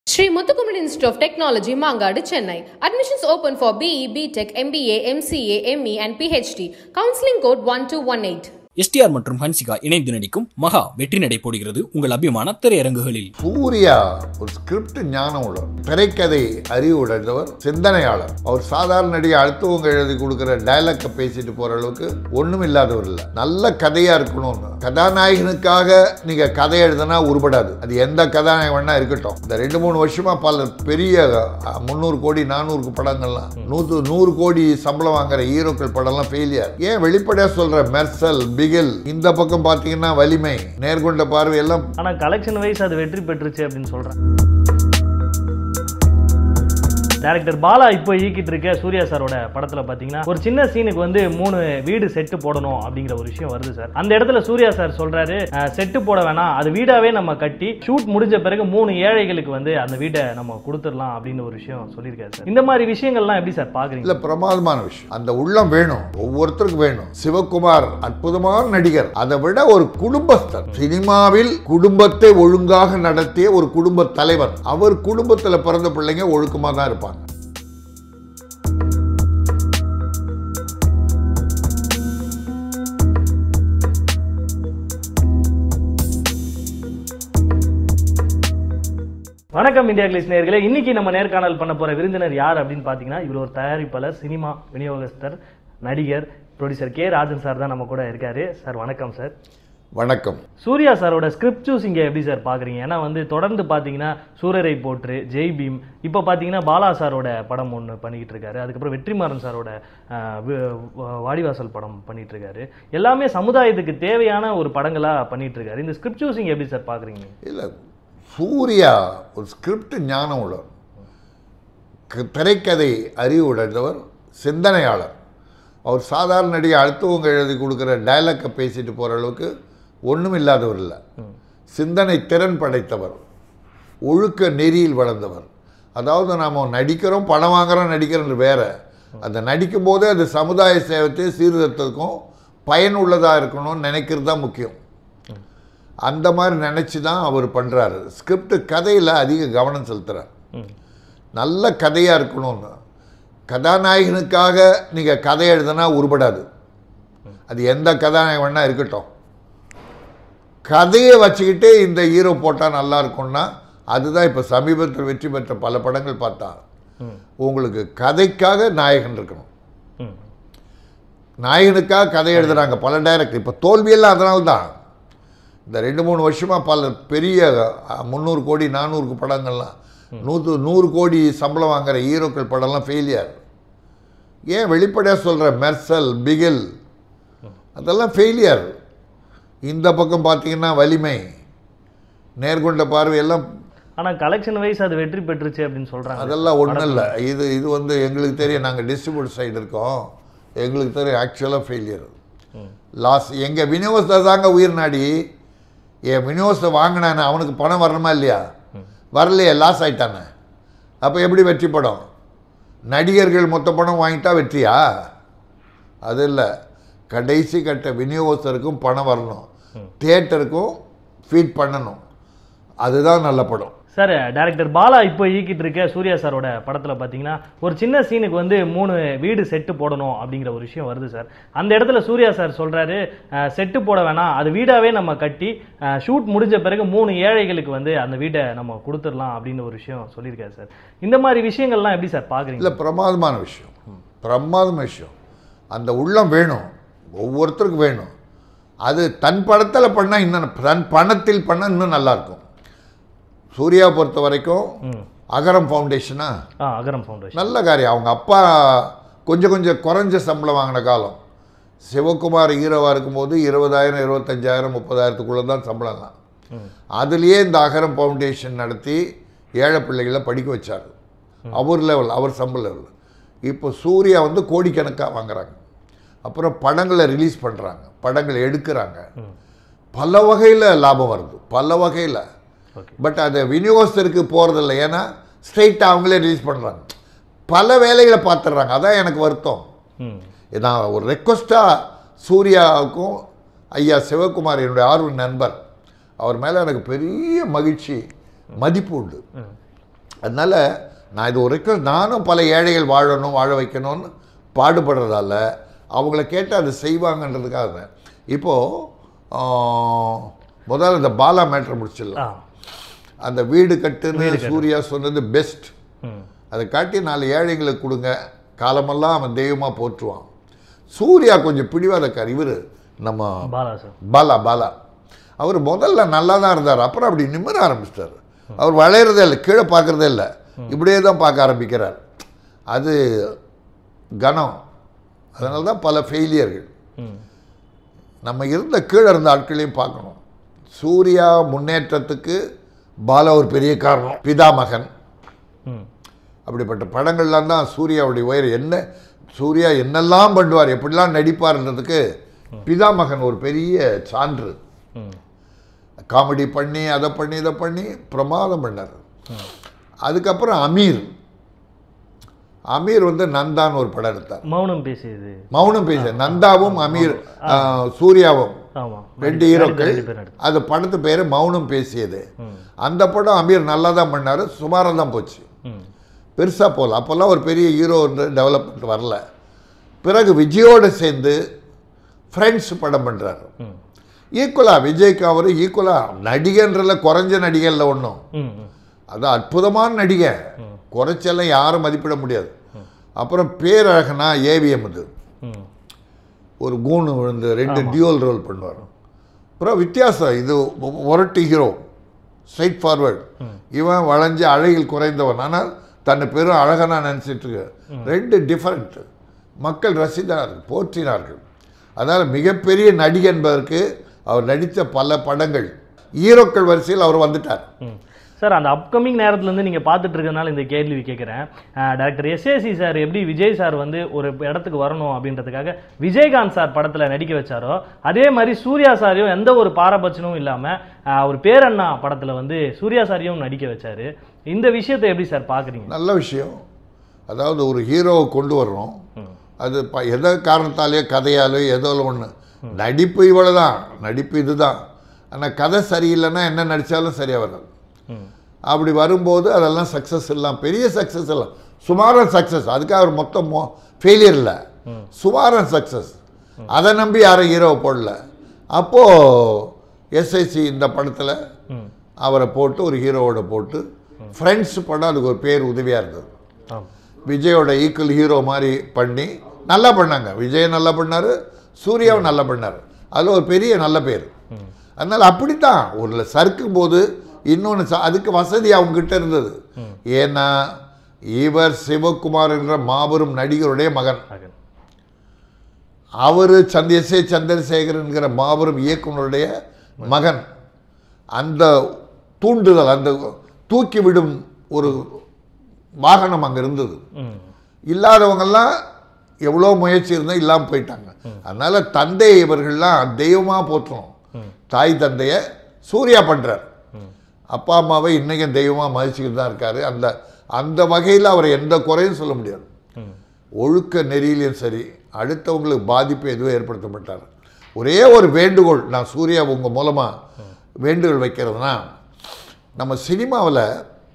Sri Muthukumaran Institute of Technology, Mangadu, Chennai. Admissions open for BE, BTech, MBA, MCA, ME and PhD. Counseling code 1218. STR மற்றும் ஹன்சிகா இணைந்து நடிக்கும் மகா வெற்றி நடை போடுகிறது உங்கள் அபிமான திரையரங்குகளில் சூர்யா ஒரு ஸ்கிரிப்ட் ஞானம் உள்ளவர் திரைக்கதை அறிவு உடைந்தவர் சிந்தனையாளர் அவர் சாதாரண நடிகை அடுத்தவங்க எழுதி கொடுக்குற டைலாக்கை பேசிட்டு போற அளவுக்கு ஒண்ணும் இல்லாதவர் இல்லை நல்ல கதையா இருக்கணும்னு கதாநாயகனுக்காக நீங்க கதை எழுதுனா உருப்படாது அது எந்த கதாநாயகன் வேணா இருக்கட்டும் இந்த ரெண்டு மூணு வருஷமா பல பெரிய அஹ், முந்நூறு கோடி நானூறு படங்கள்லாம் நூற்று நூறு கோடி சம்பளம் வாங்குற ஹீரோக்கள் படம்லாம் ஃபெயிலியர் ஏன் வெளிப்படையா சொல்ற மெர்சல் பிகில் இந்த பக்கம் பாத்தீங்கன்னா வலிமை நேர்கொண்ட பார்வை எல்லாம் ஆனால் கலெக்ஷன் வைஸ் அது வெற்றி பெற்றுச்சு அப்படின்னு சொல்கிறேன் டேரக்டர் பாலா இப்போ இயக்கிட்டு இருக்க சூர்யா சாரோட படத்தில் பார்த்தீங்கன்னா ஒரு சின்ன சீனுக்கு வந்து மூணு வீடு செட்டு போடணும் அப்படிங்கிற ஒரு விஷயம் வருது சார் அந்த இடத்துல சூர்யா சார் சொல்றாரு செட்டு போட வேணாம் அது வீடாவே நம்ம கட்டி ஷூட் முடிஞ்ச பிறகு மூணு ஏழைகளுக்கு வந்து அந்த வீடை நம்ம கொடுத்துடலாம் அப்படின்னு ஒரு விஷயம் சொல்லியிருக்காரு சார் இந்த மாதிரி விஷயங்கள்லாம் எப்படி சார் பார்க்குறீங்க இல்ல பிரமாதமான விஷயம் அந்த உள்ளம் வேணும் ஒவ்வொருத்தருக்கும் வேணும் சிவகுமார் அற்புதமான நடிகர் அதை விட ஒரு குடும்பஸ்தர் சினிமாவில் குடும்பத்தை ஒழுங்காக நடத்திய ஒரு குடும்ப தலைவர் அவர் குடும்பத்துல பிறந்த பிள்ளைங்க ஒழுக்கமா தான் இருப்பாங்க வணக்கம் இந்தியா கிளிஸ் நேர்களே இன்னைக்கு நம்ம நேர்காணல் பண்ண போற விருந்தினர் யார் அப்படின்னு பார்த்தீங்கன்னா இவர் ஒரு தயாரிப்பாளர் சினிமா விநியோகஸ்தர் நடிகர் ப்ரொடியூசர் கே ராஜன் சார் தான் நம்ம கூட இருக்காரு சார் வணக்கம் சார் வணக்கம் சூர்யா சாரோட ஸ்கிரிப்ட் சூஸிங்க எப்படி சார் பார்க்குறீங்க ஏன்னா வந்து தொடர்ந்து பார்த்தீங்கன்னா சூரரை போற்று ஜெய் பீம் இப்போ பார்த்தீங்கன்னா பாலா சாரோட படம் ஒன்று பண்ணிக்கிட்டு இருக்காரு அதுக்கப்புறம் வெற்றிமாறன் சாரோட ஆஹ், வி- வ- வாடிவாசல் படம் பண்ணிட்டு இருக்காரு எல்லாமே சமுதாயத்துக்கு தேவையான ஒரு படங்களாக பண்ணிட்டு இருக்காரு இந்த ஸ்கிரிப்ட் சூஸிங் எப்படி சார் பார்க்குறீங்க இல்ல சூர்யா ஒரு ஸ்கிரிப்ட் ஞானம் உள்ளவர் க- திரைக்கதை அறிவு உடைந்தவர் சிந்தனையாளர் அவர் சாதாரண நடிகை அடுத்தவங்க எழுதி கொடுக்குற டைலாக்கை பேசிட்டு போகிற அளவுக்கு ஒன்றும் இல்லாதவர் இல்லை சிந்தனை திறன் படைத்தவர் ஒழுக்க நெறியில் வளர்ந்தவர் அதாவது நாம் நடிக்கிறோம் பணம் வாங்குறோம் நடிக்கிறோம் வேற அந்த நடிக்கும் போதே அது சமுதாய சேவத்தை சீர்திருத்தத்துக்கும் பயனுள்ளதாக இருக்கணும்னு நினைக்கிறது தான் முக்கியம் அந்த மாதிரி நினச்சி தான் அவர் பண்ணுறாரு ஸ்கிரிப்ட் கதையில் அதிக கவனம் செலுத்துகிறார் நல்ல கதையாக இருக்கணும்னு கதாநாயகனுக்காக நீங்கள் கதை எழுதுனா உருப்படாது அது எந்த கதாநாயகன் வேணா இருக்கட்டும் கதையை வச்சுக்கிட்டே இந்த ஹீரோ போட்டால் நல்லா இருக்கும்னா அதுதான் இப்போ சமீபத்தில் வெற்றி பெற்ற பல படங்கள் பார்த்தா உங்களுக்கு கதைக்காக நாயகன் இருக்கணும் ம் நாயகனுக்காக கதை எழுதுறாங்க பல டைரக்டர் இப்போ தோல்வியெல்லாம் அதனால தான் இந்த ரெண்டு மூணு வருஷமாக பல பெரிய அஹ், முந்நூறு கோடி நானூறு படங்கள்லாம் நூற்று நூறு கோடி சம்பளம் வாங்குற ஹீரோக்கள் படம்லாம் ஃபெயிலியர் ஏன் வெளிப்படையாக சொல்கிற மெர்சல் பிகில் அதெல்லாம் ஃபெயிலியர் இந்த பக்கம் பார்த்தீங்கன்னா வலிமை நேர்கொண்ட பார்வை எல்லாம் ஆனால் கலெக்ஷன் வைஸ் அது வெற்றி பெற்றுச்சு அப்படின்னு சொல்கிறாங்க அதெல்லாம் ஒன்றும் இல்லை இது இது வந்து எங்களுக்கு தெரியும் நாங்கள் டிஸ்ட்ரிபியூட் சைடு இருக்கோம் எங்களுக்கு தெரியும் ஆக்சுவலாக ஃபெயிலியர் லாஸ் எங்கள் விநியோகஸ்தர் தாங்க உயிர் நாடி என் விநியோகத்தை வாங்கினானே அவனுக்கு பணம் வரணுமா இல்லையா வரலையே லாஸ் ஆயிட்டானே அப்போ எப்படி வெற்றி படம் நடிகர்கள் மொத்த பணம் வாங்கிட்டா வெற்றியா அது இல்லை கடைசி கட்ட விநியோகஸ்தருக்கும் பணம் வரணும் தியேட்டருக்கும் ஃபீட் பண்ணணும் அதுதான் நல்ல படம் சார் டைரக்டர் பாலா இப்போ இயக்கிட்டு இருக்க சூர்யா சாரோட படத்தில் பார்த்தீங்கன்னா ஒரு சின்ன சீனுக்கு வந்து மூணு வீடு செட்டு போடணும் அப்படிங்கிற ஒரு விஷயம் வருது சார் அந்த இடத்துல சூர்யா சார் சொல்கிறாரு செட்டு போட வேணாம் அது வீடாவே நம்ம கட்டி ஷூட் முடிஞ்ச பிறகு மூணு ஏழைகளுக்கு வந்து அந்த வீடை நம்ம கொடுத்துடலாம் அப்படின்னு ஒரு விஷயம் சொல்லியிருக்காரு சார் இந்த மாதிரி விஷயங்கள்லாம் எப்படி சார் பார்க்குறீங்க இல்லை பிரமாதமான விஷயம் பிரமாதமான விஷயம் அந்த உள்ளம் வேணும் ஒவ்வொருத்தருக்கும் வேணும் அது தன் படத்தில் பண்ணால் இன்னும் தன் பணத்தில் பண்ணால் இன்னும் நல்லாயிருக்கும் சூர்யா பொறுத்த வரைக்கும் ம் அகரம் ஃபவுண்டேஷனா ஆ அகரம் ஃபவுண்டேஷன் நல்ல காரியம் அவங்க அப்பா கொஞ்சம் கொஞ்சம் குறைஞ்ச சம்பளம் வாங்கின காலம் சிவகுமார் ஹீரோவாக இருக்கும்போது இருபதாயிரம் இருபத்தஞ்சாயிரம் முப்பதாயிரத்துக்குள்ளே தான் சம்பளம்லாம் அதுலேயே இந்த அகரம் ஃபவுண்டேஷன் நடத்தி ஏழை பிள்ளைகளை படிக்க வச்சார் அவர் லெவல் அவர் சம்பள லெவல் இப்போ சூர்யா வந்து கோடிக்கணக்காக வாங்குறாங்க அப்புறம் படங்களை ரிலீஸ் பண்ணுறாங்க படங்களை எடுக்கிறாங்க பல வகையில் லாபம் வருது பல வகையில் ஓகே பட் அது விநியோகஸ்தருக்கு போகிறதில்ல ஏன்னா ஸ்ட்ரைட்டாக அவங்களே ரிலீஸ் பண்ணுறாங்க பல வேலைகளை பார்த்துடுறாங்க அதான் எனக்கு வருத்தம் ம் நான் ஒரு ரெக்வஸ்ட்டாக சூர்யாவுக்கும் ஐயா சிவகுமார் என்னுடைய ஆர்வ நண்பர் அவர் மேலே எனக்கு பெரிய மகிழ்ச்சி மதிப்பு உண்டு அதனால் நான் இது ஒரு request, நானும் பல ஏழைகள் வாழணும் வாழ வைக்கணும்னு பாடுபடுறதால அவங்கள கேட்டு அதை செய்வாங்கன்றதுக்காக தான். இப்போது முதல்ல இந்த பாலா மேட்ரு ஆ முடிச்சிடலாம் அந்த வீடு கட்டுன்னு சூர்யா சொன்னது பெஸ்ட் ம் அதை காட்டி நாலு ஏழைங்களுக்கு கொடுங்க காலமெல்லாம் அவன் தெய்வமாக போற்றுவான் சூர்யா கொஞ்சம் பிடிவாதக்கார் இவர் நம்ம பாலா சார் பாலா பாலா அவர் முதல்ல நல்லா தான் இருந்தார் அப்புறம் அப்படி நிமிர ஆரம்பிச்சிட்டார் அவர் வளையிறதே இல்லை கீழே பார்க்குறதே இல்லை இப்படியே தான் பார்க்க ஆரம்பிக்கிறார் அது கனம் அதனால தான் பல ஃபெயிலியர்கள் ம் நம்ம இருந்த கீழே இருந்த ஆட்களையும் பார்க்கணும் சூர்யா முன்னேற்றத்துக்கு பாலா ஒரு பெரிய காரணம் பிதாமகன் ம் அப்படிப்பட்ட படங்கள்லாம் தான் சூர்யாவுடைய உயர் என்ன சூர்யா என்னெல்லாம் பண்ணுவார் எப்படிலாம் நடிப்பார்ன்றதுக்கு பிதாமகன் ஒரு பெரிய சான்று ம் காமெடி பண்ணி அதை பண்ணி இதை பண்ணி பிரமாதம் பண்ணார் அதுக்கப்புறம் அமீர் அமீர் வந்து நந்தான்னு ஒரு படம் எடுத்தார் மௌனம் பேசியது மௌனம் பேச நந்தாவும் அமீர் ஆ, சூர்யாவும் ஆமாம் ரெண்டு ஹீரோக்கள் ரெண்டு பேர் நடித்தாங்க. அது படத்து பேர் மௌனம் பேசியது ம் அந்த படம் அமீர் நல்லா தான் பண்ணார் சுமாராக தான் போச்சு ம் பெருசாக போகல அப்போல்லாம் ஒரு பெரிய ஹீரோ டெவலப்மெண்ட் வரல பிறகு விஜயோடு சேர்ந்து ஃப்ரெண்ட்ஸ் படம் பண்ணுறாரு ம் ஈக்குவலாக விஜய்க்கு அவர் ஈக்குவலாக நடிகன்றல குறைஞ்ச நடிகரில் ஒன்றும் ம் ம் அது அற்புதமான நடிகை குறைச்செல்லாம் யாரும் மதிப்பிட முடியாது அப்புறம் பேரழகனா ஏவிஎம் இது ம் ஒரு கூணு விழுந்து ரெண்டு டியூவல் ரோல் பண்ணுவார் அப்புறம் வித்தியாசம் இது ஒரட்டு ஹீரோ ஸ்ட்ரைட் ஃபார்வர்ட் இவன் வளைஞ்சு அழகில் குறைந்தவன் ஆனால் தன்னை பெரும் அழகனா நினச்சிட்டு இருக்கு ரெண்டு டிஃபரெண்ட் மக்கள் ரசித்தார்கள் போற்றினார்கள் அதனால் மிகப்பெரிய நடிகை என்பதற்கு அவர் நடித்த பல படங்கள் ஹீரோக்கள் வரிசையில் அவர் வந்துட்டார் ம். சார் அந்த அப்கமிங் நேரத்துலேருந்து நீங்கள் பார்த்துட்டு இருக்கறனால இந்த கேள்வி கேட்குறேன் டாக்டர் எஸ்ஏசி சார் எப்படி விஜய் சார் வந்து ஒரு இடத்துக்கு வரணும் அப்படின்றதுக்காக விஜயகாந்த் சார் படத்தில் நடிக்க வச்சாரோ அதே மாதிரி சூர்யா சாரையும் எந்த ஒரு பாரபட்சமும் இல்லாமல் அவர் பேரண்ணா படத்தில் வந்து சூர்யா சாரையும் நடிக்க வச்சாரு இந்த விஷயத்தை எப்படி சார் பார்க்குறீங்க நல்ல விஷயம் அதாவது ஒரு ஹீரோவை கொண்டு வர்றோம் அது ப எதை காரணத்தாலேயோ கதையாலோ ஏதோ ஒன்று நடிப்பு இவ்வளோ தான் நடிப்பு இதுதான் ஆனால் கதை சரியில்லைன்னா என்ன நடித்தாலும் சரியாக வராது ம் அப்படி வரும்போது அதெல்லாம் சக்ஸஸ் எல்லாம் பெரிய சக்ஸஸ் எல்லாம் சுமாரன் சக்ஸஸ் அதுக்காக அவர் மொத்தம் மோ ஃபெயிலியர் இல்லை சுமாரன் சக்ஸஸ் அதை நம்பி யாரும் ஹீரோவை போடல அப்போது எஸ்ஐசி இந்த படத்தில் ம் அவரை போட்டு ஒரு ஹீரோவோட போட்டு ஃப்ரெண்ட்ஸ் படம் அதுக்கு ஒரு பேர் உதவியாக இருந்தது ஆமாம் விஜயோட ஈக்குவல் ஹீரோ மாதிரி பண்ணி நல்லா பண்ணாங்க விஜய் நல்லா பண்ணார் சூர்யாவும் நல்லா பண்ணார் அதில் ஒரு பெரிய நல்ல பேர் அதனால் அப்படி தான் ஒரு சறுக்கும் போது இன்னொன்று அதுக்கு வசதி அவங்ககிட்ட இருந்தது ஏன்னா இவர் சிவகுமார் என்ற மாபெரும் நடிகருடைய மகன் மகன் அவர் சந்த் எஸ் ஏ சந்திரசேகரன்கிற மாபெரும் இயக்குனருடைய மகன் அந்த தூண்டுதல் அந்த தூக்கி விடும் ஒரு வாகனம் அங்கே இருந்தது ம் இல்லாதவங்கெல்லாம் எவ்வளோ முயற்சி இருந்தால் இல்லாமல் போயிட்டாங்க அதனால் தந்தை இவர்கள்லாம் தெய்வமாக போற்றணும் தாய் தந்தையை சூர்யா பண்ணுறார் அப்பா அம்மாவை இன்றைக்கும் தெய்வமாக மதிச்சுக்கிட்டு தான் இருக்காரு அந்த அந்த வகையில் அவரை எந்த குறையும் சொல்ல முடியாது ம் ஒழுக்க நெறியிலையும் சரி அடுத்தவங்களுக்கு பாதிப்பு எதுவும் ஏற்படுத்த மாட்டார் ஒரே ஒரு வேண்டுகோள் நான் சூர்யா உங்கள் மூலமாக வேண்டுகோள் வைக்கிறதுனா நம்ம சினிமாவில்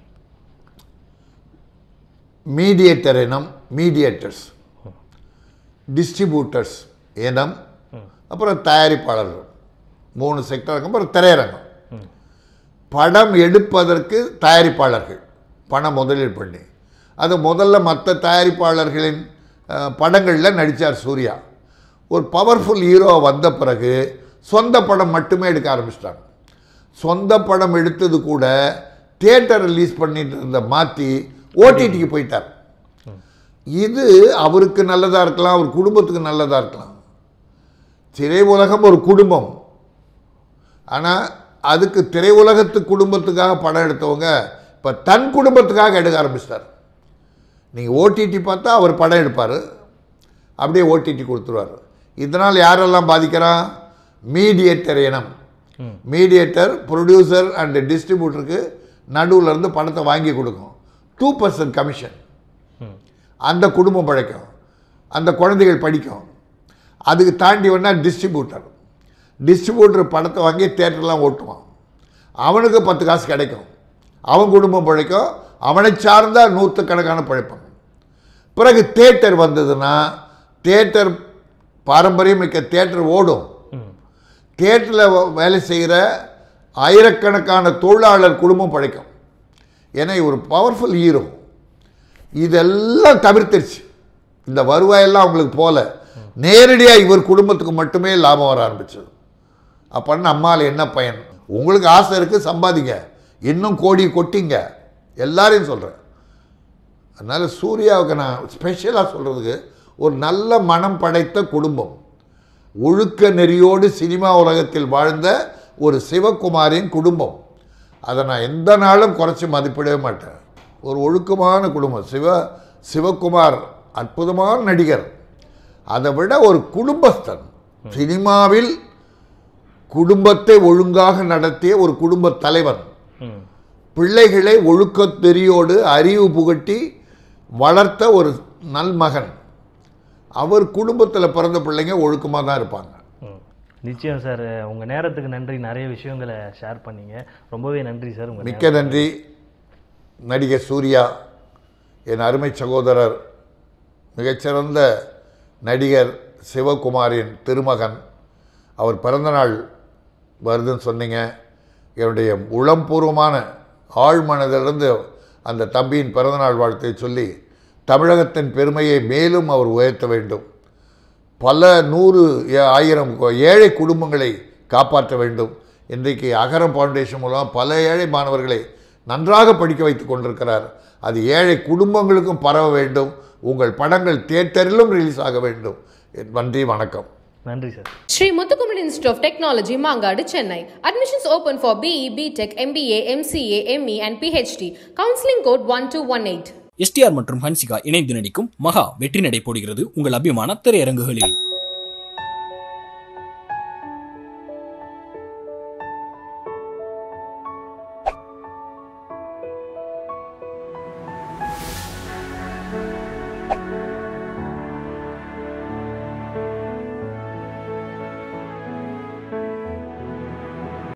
மீடியேட்டர் இனம் மீடியேட்டர்ஸ் டிஸ்ட்ரிபியூட்டர்ஸ் இனம் அப்புறம் தயாரிப்பாளர்கள் மூணு செக்டர் இருக்கும் அப்புறம் திரையரங்கம் படம் எடுப்பதற்கு தயாரிப்பாளர்கள் பணம் முதலீடு பண்ணி அது முதல்ல மற்ற தயாரிப்பாளர்களின் அஹ், படங்களில் நடித்தார் சூர்யா ஒரு பவர்ஃபுல் ஹீரோ வந்த பிறகு சொந்த படம் மட்டுமே எடுக்க ஆரம்பிச்சிட்டாங்க சொந்த படம் எடுத்தது கூட தியேட்டர் ரிலீஸ் பண்ணிட்டு இருந்த மாற்றி ஓடிடிக்கு போயிட்டார் இது அவருக்கு நல்லதாக இருக்கலாம் அவர் குடும்பத்துக்கு நல்லதாக இருக்கலாம் திரை உலகம் ஒரு குடும்பம் ஆனால் அதுக்கு திரையுலகத்து குடும்பத்துக்காக படம் எடுத்தவங்க இப்போ தன் குடும்பத்துக்காக எடுக்க ஆரம்பிச்சிட்டார் நீங்கள் ஓடிடி பார்த்தா அவர் படம் எடுப்பார் அப்படியே ஓடிடி கொடுத்துருவார் இதனால் யாரெல்லாம் பாதிக்கிறான் மீடியேட்டர் இனம் மீடியேட்டர் ப்ரொடியூசர் அண்ட் டிஸ்ட்ரிபியூட்டருக்கு நடுவில் இருந்து படத்தை வாங்கி கொடுக்கும் டூ பர்சன்ட் கமிஷன் அந்த குடும்பம் பழைக்கும் அந்த குழந்தைகள் படிக்கும் அதுக்கு தாண்டி வேணால் டிஸ்ட்ரிபியூட்டர் டிஸ்ட்ரிபியூட்டர் படத்தை வாங்கி தேட்டர்லாம் ஓட்டுவான் அவனுக்கு பத்து காசு கிடைக்கும் அவன் குடும்பம் பிழைக்கும் அவனை சார்ந்த நூற்றுக்கணக்கான பழைப்பாங்க பிறகு தேட்டர் வந்ததுன்னா தேட்டர் பாரம்பரியமிக்க தேட்டர் ஓடும் தேட்டரில் வேலை செய்கிற ஆயிரக்கணக்கான தொழிலாளர் குடும்பம் பழைக்கும் ஏன்னா ஒரு பவர்ஃபுல் ஹீரோ இதெல்லாம் தவிர்த்துருச்சு இந்த வருவாயெல்லாம் அவங்களுக்கு போல நேரடியாக இவர் குடும்பத்துக்கு மட்டுமே லாபம் வர ஆரம்பிச்சது அப்படின்னு நம்மால் என்ன பயன் உங்களுக்கு ஆசை இருக்குது சம்பாதிங்க இன்னும் கோடி கொட்டிங்க எல்லாரையும் சொல்கிறேன் அதனால் சூர்யாவுக்கு நான் ஸ்பெஷலாக சொல்கிறதுக்கு ஒரு நல்ல மனம் படைத்த குடும்பம் ஒழுக்க நெறியோடு சினிமா உலகத்தில் வாழ்ந்த ஒரு சிவகுமாரின் குடும்பம் அதை நான் எந்த நாளும் குறைச்சி மதிப்பிடவே மாட்டேன் ஒரு ஒழுக்கமான குடும்பம் சிவ சிவகுமார் அற்புதமான நடிகர் அதை விட ஒரு குடும்பஸ்தன் சினிமாவில் குடும்பத்தை ஒழுங்காக நடத்திய ஒரு குடும்ப தலைவன் ம் பிள்ளைகளை ஒழுக்கத் நெறியோடு அறிவு புகட்டி வளர்த்த ஒரு நல்மகன் அவர் குடும்பத்தில் பிறந்த பிள்ளைங்க ஒழுக்கமாக தான் இருப்பாங்க ம். நிச்சயம் சார் உங்க நேரத்துக்கு நன்றி நிறைய விஷயங்களை ஷேர் பண்ணீங்க ரொம்பவே நன்றி சார் உங்க மிக்க நன்றி நடிகர் சூர்யா என் அருமை சகோதரர் மிகச்சிறந்த நடிகர் சிவகுமாரின் திருமகன் அவர் பிறந்தநாள் வருதுன்னு சொன்னீங்க என்னுடைய உளம்பூர்வமான ஆழ்மனதிலிருந்து அந்த தம்பியின் பிறந்தநாள் வாழ்த்தை சொல்லி தமிழகத்தின் பெருமையை மேலும் அவர் உயர்த்த வேண்டும் பல நூறு ஏ- ஆயிரம் கொ- ஏழை குடும்பங்களை காப்பாற்ற வேண்டும் இன்றைக்கு அகரம் ஃபவுண்டேஷன் மூலம் பல ஏழை மாணவர்களை நன்றாக படிக்க வைத்துக் கொண்டிருக்கிறார் அது ஏழை குடும்பங்களுக்கும் பரவ வேண்டும் உங்கள் படங்கள் தியேட்டரிலும் ரிலீஸ் ஆக வேண்டும் நன்றி வணக்கம் நன்றி sir Sri Muthukumal Institute of Technology, Mangadu, Chennai. Admissions open for BE, BTech, MBA, MCA, ME and PhD. Counseling code 1218. STR மற்றும் ஹன்சிகா இணைந்து நடிக்கும் மகா வெற்றி நடை போடுகிறது உங்கள் அபிமான திரையரங்குகளில்